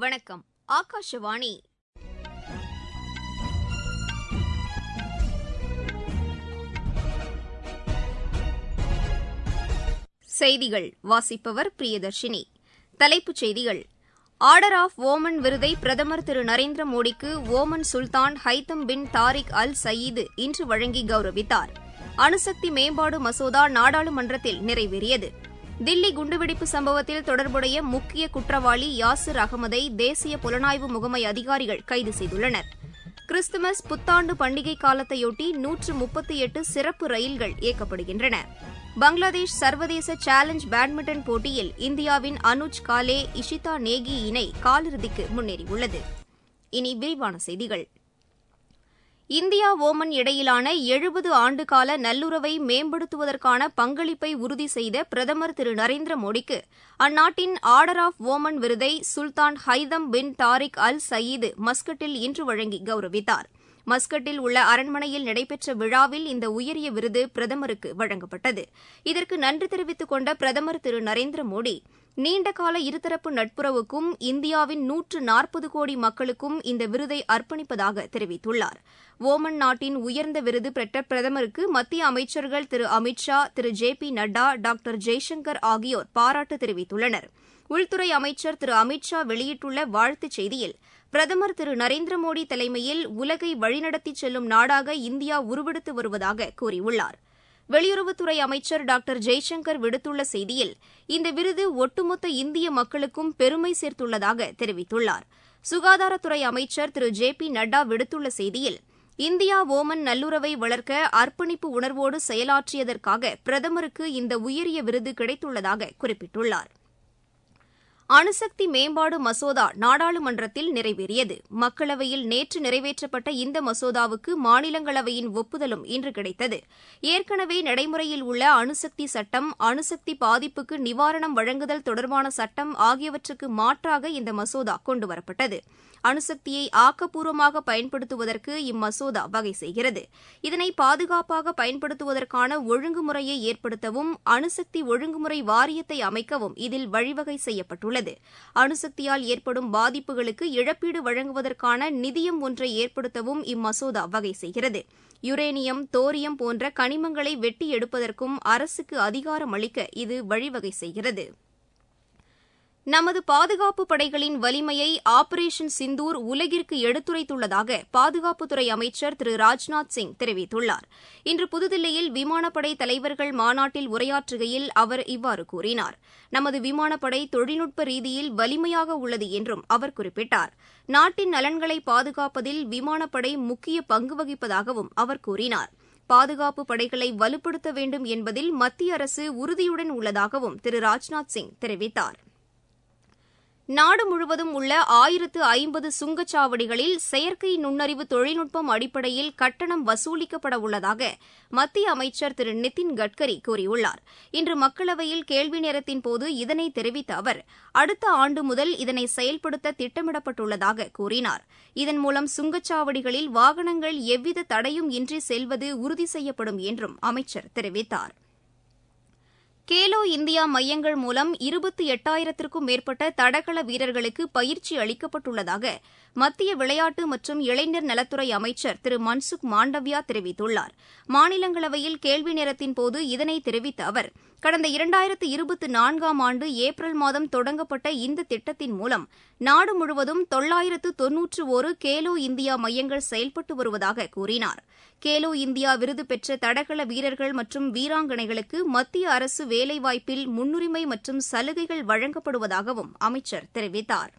வணக்கம் ஆகாஷவாணி செய்திகள் வாசிப்பவர் பிரியதர்ஷினி தலைப்புச் செய்திகள் ஆர்டர் ஆஃப் ஓமன் விருதை பிரதமர் திரு நரேந்திர மோடிக்கு ஓமன் சுல்தான் Haitham bin Tariq al Said இன்று வழங்கி கௌரவித்தார் அணுசக்தி மேம்பாடு மசோதா நாடாளுமன்றத்தில் நிறைவேறியது தில்லி குண்டுவெடிப்பு சம்பவத்தில் தொடர்புடைய முக்கிய குற்றவாளி யாசிர் அகமதை தேசிய புலனாய்வு முகமை அதிகாரிகள் கைது செய்துள்ளனர் கிறிஸ்துமஸ் புத்தாண்டு பண்டிகை காலத்தையொட்டி நூற்று முப்பத்தி எட்டு சிறப்பு ரயில்கள் இயக்கப்படுகின்றன பங்களாதேஷ் சர்வதேச சேலஞ்ச் பேட்மிண்டன் போட்டியில் இந்தியாவின் அனுஜ் காலே இஷிதா நேகி இணை காலிறுதிக்கு முன்னேறியுள்ளது இனி விரிவான செய்திகள் இந்தியா ஓமன் இடையிலான எழுபது ஆண்டுகால நல்லுறவை மேம்படுத்துவதற்கான பங்களிப்பை உறுதி செய்த பிரதமர் திரு நரேந்திர மோடிக்கு அந்நாட்டின் ஆர்டர் ஆஃப் ஓமன் விருதை சுல்தான் Haitham bin Tariq al Said மஸ்கட்டில் இன்று வழங்கி கௌரவித்தார் மஸ்கட்டில் உள்ள அரண்மனையில் நடைபெற்ற விழாவில் இந்த உயரிய விருது பிரதமருக்கு வழங்கப்பட்டது இதற்கு நன்றி தெரிவித்துக் கொண்ட பிரதமர் திரு நரேந்திர மோடி நீண்டகால இருதரப்பு நட்புறவுக்கும் இந்தியாவின் நூற்று நாற்பது கோடி மக்களுக்கும் இந்த விருதை அர்ப்பணிப்பதாக தெரிவித்துள்ளார் ஓமன் நாட்டின் உயர்ந்த விருது பெற்ற பிரதமருக்கு மத்திய அமைச்சர்கள் திரு அமித் ஷா திரு J P Nadda doctor Jaishankar ஆகியோர் பாராட்டு தெரிவித்துள்ளனர் உள்துறை அமைச்சர் திரு அமித் ஷா வெளியிட்டுள்ள வாழ்த்துச் செய்தியில் பிரதமர் திரு நரேந்திர மோடி தலைமையில் உலகை வழிநடத்திச் செல்லும் நாடாக இந்தியா உருவெடுத்து வருவதாக கூறியுள்ளார் வெளியுறவுத்துறை அமைச்சர் டாக்டர் ஜெய்சங்கர் விடுத்துள்ள செய்தியில் இந்த விருது ஒட்டுமொத்த இந்திய மக்களுக்கும் பெருமை சேர்த்துள்ளதாக தெரிவித்துள்ளார் சுகாதாரத்துறை அமைச்சர் திரு ஜே பி நட்டா விடுத்துள்ள செய்தியில் இந்தியா ஓமன் நல்லுறவை வளர்க்க அர்ப்பணிப்பு உணர்வோடு செயலாற்றியதற்காக பிரதமருக்கு இந்த உயரிய விருது கிடைத்துள்ளதாக குறிப்பிட்டுள்ளார் அணுசக்தி மேம்பாடு மசோதா நாடாளுமன்றத்தில் நிறைவேறியது மக்களவையில் நேற்று நிறைவேற்றப்பட்ட இந்த மசோதாவுக்கு மாநிலங்களவையின் ஒப்புதலும் இன்று கிடைத்தது ஏற்கனவே நடைமுறையில் உள்ள அணுசக்தி சட்டம் அணுசக்தி பாதிப்புக்கு நிவாரணம் வழங்குதல் தொடர்பான சட்டம் ஆகியவற்றுக்கு மாற்றாக இந்த மசோதா கொண்டுவரப்பட்டது அணுசக்தியை ஆக்கப்பூர்வமாக பயன்படுத்துவதற்கு இம்மசோதா வகை செய்கிறது இதனை பாதுகாப்பாக பயன்படுத்துவதற்கான ஒழுங்குமுறையை ஏற்படுத்தவும் அணுசக்தி ஒழுங்குமுறை வாரியத்தை அமைக்கவும் இதில் வழிவகை செய்யப்பட்டுள்ளது அணுசக்தியால் ஏற்படும் பாதிப்புகளுக்கு இழப்பீடு வழங்குவதற்கான நிதியம் ஒன்றை ஏற்படுத்தவும் இம்மசோதா வகை செய்கிறது யுரேனியம் தோரியம் போன்ற கனிமங்களை வெட்டி எடுப்பதற்கும் அரசுக்கு அதிகாரம் அளிக்க இது வழிவகை செய்கிறது நமது பாதுகாப்பு படைகளின் வலிமையை ஆபரேஷன் சிந்தூர் உலகிற்கு எடுத்துரைத்துள்ளதாக பாதுகாப்புத்துறை அமைச்சர் திரு ராஜ்நாத் சிங் தெரிவித்துள்ளார் இன்று புதுதில்லியில் விமானப்படை தலைவர்கள் மாநாட்டில் உரையாற்றுகையில் அவர் இவ்வாறு கூறினார் நமது விமானப்படை தொழில்நுட்ப ரீதியில் வலிமையாக உள்ளது என்றும் அவர் குறிப்பிட்டார் நாட்டின் நலன்களை பாதுகாப்பதில் விமானப்படை முக்கிய பங்கு வகிப்பதாகவும் அவர் கூறினார் பாதுகாப்பு படைகளை வலுப்படுத்த வேண்டும் என்பதில் மத்திய அரசு உறுதியுடன் உள்ளதாகவும் திரு ராஜ்நாத் சிங் தெரிவித்தாா் நாடு முழுவதும் உள்ள ஆயிரத்து ஐம்பது சுங்கச்சாவடிகளில் செயற்கை நுண்ணறிவு தொழில்நுட்பம் அடிப்படையில் கட்டணம் வசூலிக்கப்பட உள்ளதாக மத்திய அமைச்சர் திரு நிதின் கட்கரி கூறியுள்ளார் இன்று மக்களவையில் கேள்வி நேரத்தின்போது இதனை தெரிவித்த அவர் அடுத்த ஆண்டு முதல் இதனை செயல்படுத்த திட்டமிடப்பட்டுள்ளதாக கூறினார் இதன் மூலம் சுங்கச்சாவடிகளில் வாகனங்கள் எவ்வித தடையும் இன்றி செல்வது உறுதி செய்யப்படும் என்றும் அமைச்சர் தெரிவித்தார் கேலோ இந்தியா மையங்கள் மூலம் இருபத்தி எட்டாயிரத்திற்கும் மேற்பட்ட தடகள வீரர்களுக்கு பயிற்சி அளிக்கப்பட்டுள்ளதாக மத்திய விளையாட்டு மற்றும் இளைஞர் நலத்துறை அமைச்சர் திரு மன்சுக் மாண்டவ்யா தெரிவித்துள்ளார் மாநிலங்களவையில் கேள்வி நேரத்தின்போது இதனை தெரிவித்த அவர் கடந்த இரண்டாயிரத்து இருபத்தி நான்காம் ஆண்டு ஏப்ரல் மாதம் தொடங்கப்பட்ட இந்த திட்டத்தின் மூலம் நாடு முழுவதும் தொள்ளாயிரத்து தொன்னூற்று ஒரு கேலோ இந்தியா மையங்கள் செயல்பட்டு வருவதாக கூறினார் கேலோ இந்தியா விருது பெற்ற தடகள வீரர்கள் மற்றும் வீராங்கனைகளுக்கு மத்திய அரசு வேலைவாய்ப்பில் முன்னுரிமை மற்றும் சலுகைகள் வழங்கப்படுவதாகவும் அமைச்சர் தெரிவித்தார்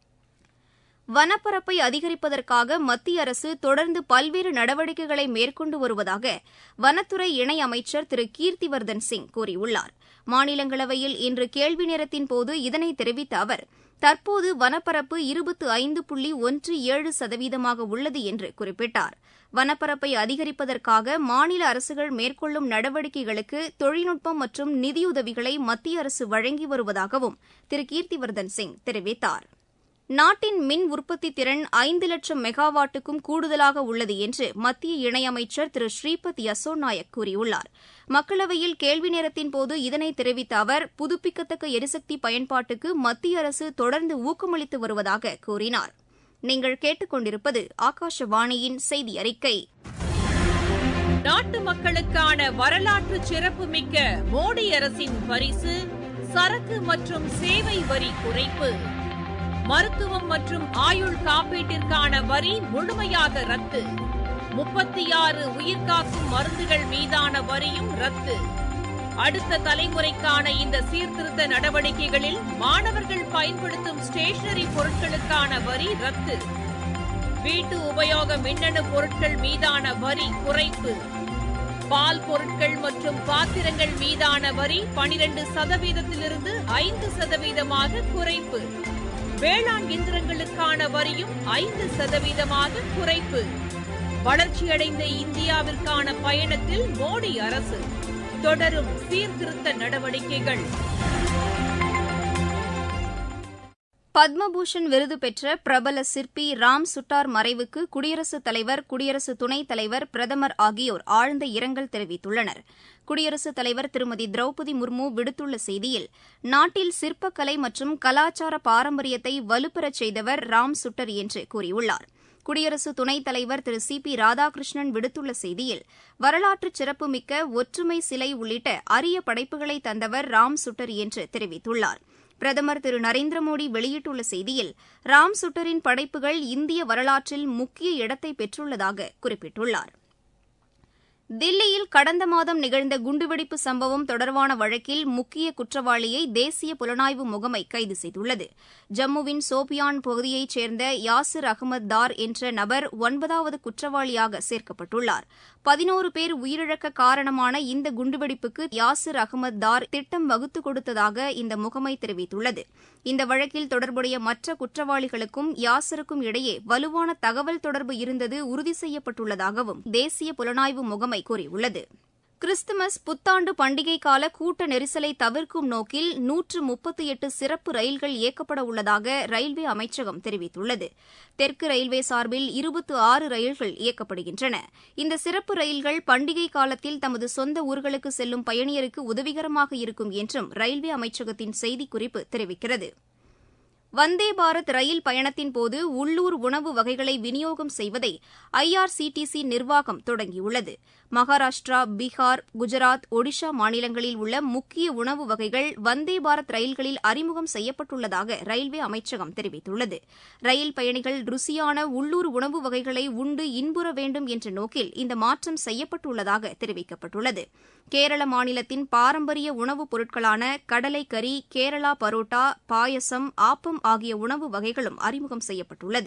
வனப்பரப்பை அதிகரிப்பதற்காக மத்திய அரசு தொடர்ந்து பல்வேறு நடவடிக்கைகளை மேற்கொண்டு வருவதாக வனத்துறை இணை அமைச்சர் திரு கீர்த்திவர்தன் சிங் கூறியுள்ளார் மாநிலங்களவையில் இன்று கேள்வி நேரத்தின்போது இதனை தெரிவித்த அவர் தற்போது வனப்பரப்பு இருபத்து ஐந்து புள்ளி ஒன்று ஏழு சதவீதமாக உள்ளது என்று குறிப்பிட்டார் வனப்பரப்பை அதிகரிப்பதற்காக மாநில அரசுகள் மேற்கொள்ளும் நடவடிக்கைகளுக்கு தொழில்நுட்பம் மற்றும் நிதியுதவிகளை மத்திய அரசு வழங்கி வருவதாகவும் திரு கீர்த்திவர்தன் சிங் தெரிவித்தாா் நாட்டின் மின் உற்பத்தி திறன் ஐந்து லட்சம் மெகாவாட்டுக்கும் கூடுதலாக உள்ளது என்று மத்திய இணையமைச்சர் திரு ஸ்ரீபத் யசோ நாயக் கூறியுள்ளார் மக்களவையில் கேள்வி நேரத்தின்போது இதனை தெரிவித்த அவர் புதுப்பிக்கத்தக்க எரிசக்தி பயன்பாட்டுக்கு மத்திய அரசு தொடர்ந்து ஊக்கமளித்து வருவதாக கூறினார் நீங்கள் கேட்டுக்கொண்டிருப்பது ஆகாஷவாணியின் செய்தி அறிக்கை நாட்டு மக்களுக்கான வரலாற்று சிறப்புமிக்க மோடி அரசின் பரிசு சரக்கு மற்றும் சேவை வரி குறைப்பு மருத்துவம் மற்றும் ஆயுள் காப்பீட்டிற்கான வரி முழுமையாக ரத்து முப்பத்தி ஆறு உயிர்காக்கும் மருந்துகள் மீதான வரியும் ரத்து அடுத்த தலைமுறைக்கான இந்த சீர்திருத்த நடவடிக்கைகளில் மாணவர்கள் பயன்படுத்தும் ஸ்டேஷனரி பொருட்களுக்கான வரி ரத்து வீட்டு உபயோக மின்னணு பொருட்கள் மீதான வரி குறைப்பு பால் பொருட்கள் மற்றும் பாத்திரங்கள் மீதான வரி பனிரெண்டு சதவீதத்திலிருந்து ஐந்து சதவீதமாக குறைப்பு வேளாண் இயந்திரங்களுக்கான வரியும் ஐந்து சதவீதமாக குறைப்பு வளர்ச்சியடைந்த இந்தியாவிற்கான பயணத்தில் மோடி அரசு தொடரும் சீர்திருத்த நடவடிக்கைகள் பத்மபூஷன் விருது பெற்ற பிரபல சிற்பி ராம் சுட்டார் மறைவுக்கு குடியரசுத் தலைவர் குடியரசு துணைத் தலைவர் பிரதமர் ஆகியோர் ஆழ்ந்த இரங்கல் தெரிவித்துள்ளனர் குடியரசுத் தலைவர் திருமதி திரௌபதி முர்மு விடுத்துள்ள செய்தியில் நாட்டில் சிற்பக்கலை மற்றும் கலாச்சார பாரம்பரியத்தை வலுப்பெறச் செய்தவர் ராம் சுட்டர் என்று கூறியுள்ளார் குடியரசு துணைத் தலைவர் திரு சி பி ராதாகிருஷ்ணன் விடுத்துள்ள செய்தியில் வரலாற்று சிறப்புமிக்க ஒற்றுமை சிலை உள்ளிட்ட அரிய படைப்புகளை தந்தவர் ராம் சுட்டர் என்று தெரிவித்துள்ளார் பிரதமர் திரு நரேந்திர மோடி வெளியிட்டுள்ள செய்தியில் ராம் சுட்டரின் படைப்புகள் இந்திய வரலாற்றில் முக்கிய இடத்தை பெற்றுள்ளதாக குறிப்பிட்டுள்ளார் தில்லியில் கடந்த மாதம் நிகழ்ந்த குண்டுவெடிப்பு சம்பவம் தொடர்பான வழக்கில் முக்கிய குற்றவாளியை தேசிய புலனாய்வு முகமை கைது செய்துள்ளது ஜம்முவின் சோபியான் பகுதியைச் சேர்ந்த யாசிர் அகமது தார் என்ற நபர் ஒன்பதாவது குற்றவாளியாக சேர்க்கப்பட்டுள்ளார் பதினோரு பேர் உயிரிழக்க காரணமான இந்த குண்டுவெடிப்புக்கு யாசிர் அகமது தார் திட்டம் வகுத்து கொடுத்ததாக இந்த முகமை தெரிவித்துள்ளது இந்த வழக்கில் தொடர்புடைய மற்ற குற்றவாளிகளுக்கும் யாசருக்கும் இடையே வலுவான தகவல் தொடர்பு இருந்தது உறுதி செய்யப்பட்டுள்ளதாகவும் தேசிய புலனாய்வு முகமை கூறியுள்ளது கிறிஸ்துமஸ் புத்தாண்டு பண்டிகை கால கூட்ட நெரிசலை தவிர்க்கும் நோக்கில் நூற்று முப்பத்தி எட்டு சிறப்பு ரயில்கள் இயக்கப்பட உள்ளதாக ரயில்வே அமைச்சகம் தெரிவித்துள்ளது தெற்கு ரயில்வே சார்பில் இருபத்து ஆறு ரயில்கள் இயக்கப்படுகின்றன இந்த சிறப்பு ரயில்கள் பண்டிகை காலத்தில் தமது சொந்த ஊர்களுக்கு செல்லும் பயணியருக்கு உதவிகரமாக இருக்கும் என்றும் ரயில்வே அமைச்சகத்தின் செய்திக்குறிப்பு தெரிவிக்கிறது வந்தே பாரத் ரயில் பயணத்தின்போது உள்ளூர் உணவு வகைகளை விநியோகம் செய்வதை ஐஆர்சிடிசி நிர்வாகம் தொடங்கியுள்ளது மகாராஷ்டிரா பீகார் குஜராத் ஒடிஷா மாநிலங்களில் உள்ள முக்கிய உணவு வகைகள் வந்தே பாரத் ரயில்களில் அறிமுகம் செய்யப்பட்டுள்ளதாக ரயில்வே அமைச்சகம் தெரிவித்துள்ளது ரயில் பயணிகள் ருசியான உள்ளூர் உணவு வகைகளை உண்டு இன்புற வேண்டும் என்ற நோக்கில் இந்த மாற்றம் செய்யப்பட்டுள்ளதாக தெரிவிக்கப்பட்டுள்ளது கேரள மாநிலத்தின் பாரம்பரிய உணவுப் பொருட்களான கடலை கறி கேரளா பரோட்டா பாயசம் ஆப்பம் ஆகிய உணவு வகைகளும் அறிமுகம் செய்யப்பட்டுள்ளது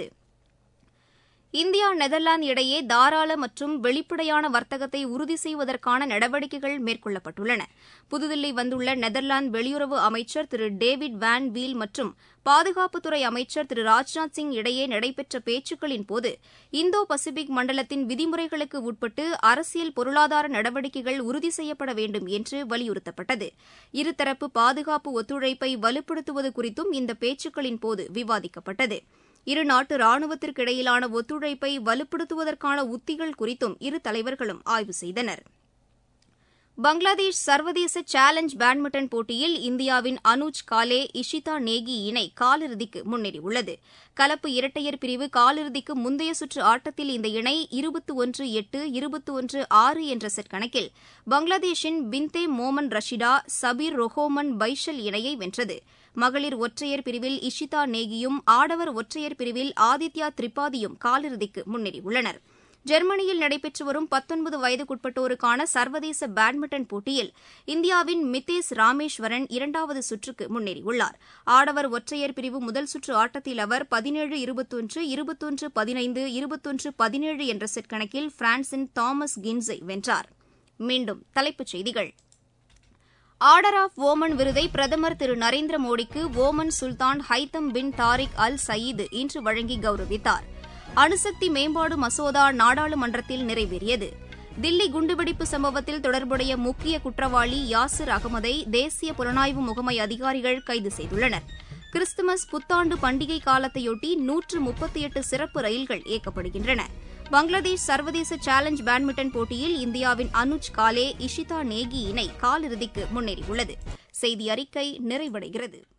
இந்தியா நெதர்லாந்து இடையே தாராள மற்றும் வெளிப்படையான வர்த்தகத்தை உறுதி செய்வதற்கான நடவடிக்கைகள் மேற்கொள்ளப்பட்டுள்ளன புதுதில்லி வந்துள்ள நெதர்லாந்து வெளியுறவு அமைச்சர் திரு டேவிட் வேன் வீல் மற்றும் பாதுகாப்புத்துறை அமைச்சர் திரு ராஜ்நாத் சிங் இடையே நடைபெற்ற பேச்சுக்களின்போது இந்தோ பசிபிக் மண்டலத்தின் விதிமுறைகளுக்கு உட்பட்டு அரசியல் பொருளாதார நடவடிக்கைகள் உறுதி செய்யப்பட வேண்டும் என்று வலியுறுத்தப்பட்டது இருதரப்பு பாதுகாப்பு ஒத்துழைப்பை வலுப்படுத்துவது குறித்தும் இந்த பேச்சுக்களின்போது விவாதிக்கப்பட்டது இரு நாட்டு ராணுவத்திற்கு இடையிலான ஒத்துழைப்பை வலுப்படுத்துவதற்கான உத்திகள் குறித்தும் இரு தலைவர்களும் ஆய்வு செய்தனர் பங்களாதேஷ் சர்வதேச சேலஞ்ச் பேட்மிண்டன் போட்டியில் இந்தியாவின் அனுஜ் காலே இஷிதா நேகி இணை காலிறுதிக்கு முன்னேறியுள்ளது கலப்பு இரட்டையர் பிரிவு காலிறுதிக்கு முந்தைய சுற்று ஆட்டத்தில் இந்த இணை இருபத்தி ஒன்று எட்டு இருபத்தி ஒன்று ஆறு என்ற செட் கணக்கில் பங்களாதேஷின் பிந்தே மோமன் ரஷிடா சபீர் ரொஹோமன் பைஷல் இணையை வென்றது மகளிர் ஒற்றையர் பிரிவில் இஷிதா நேகியும் ஆடவர் ஒற்றையர் பிரிவில் ஆதித்யா திரிபாதியும் காலிறுதிக்கு முன்னேறியுள்ளனா் ஜெர்மனியில் நடைபெற்று வரும் பத்தொன்பது வயதுக்குட்பட்டோருக்கான சர்வதேச பேட்மிண்டன் போட்டியில் இந்தியாவின் மித்தேஷ் ராமேஸ்வரன் இரண்டாவது சுற்றுக்கு முன்னேறியுள்ளார் ஆடவர் ஒற்றையர் பிரிவு முதல் சுற்று ஆட்டத்தில் அவர் பதினேழு இருபத்தொன்று இருபத்தொன்று பதினைந்து இருபத்தொன்று பதினேழு என்ற செட் கணக்கில் பிரான்சின் தாமஸ் கின்ஸை வென்றார் மீண்டும் தலைப்புச் செய்திகள் ஆர்டர் ஆஃப் ஓமன் விருதை பிரதமர் திரு நரேந்திர மோடிக்கு ஓமன் சுல்தான் Haitham bin Tariq al Said இன்று வழங்கி கௌரவித்தார் அணுசக்தி மேம்பாடு மசோதா நாடாளுமன்றத்தில் நிறைவேறியது தில்லி குண்டுவெடிப்பு சம்பவத்தில் தொடர்புடைய முக்கிய குற்றவாளி யாசிர் அகமதை தேசிய புலனாய்வு முகமை அதிகாரிகள் கைது செய்துள்ளனர் கிறிஸ்துமஸ் புத்தாண்டு பண்டிகை காலத்தையொட்டி நூற்று முப்பத்தி எட்டு சிறப்பு ரயில்கள் இயக்கப்படுகின்றன பங்களாதேஷ் சர்வதேச சேலஞ்ச் பேட்மிண்டன் போட்டியில் இந்தியாவின் அனுஜ் காலே இஷிதா நேகி இணை காலிறுதிக்கு முன்னேறியுள்ளது செய்தி அறிக்கை நிறைவடைகிறது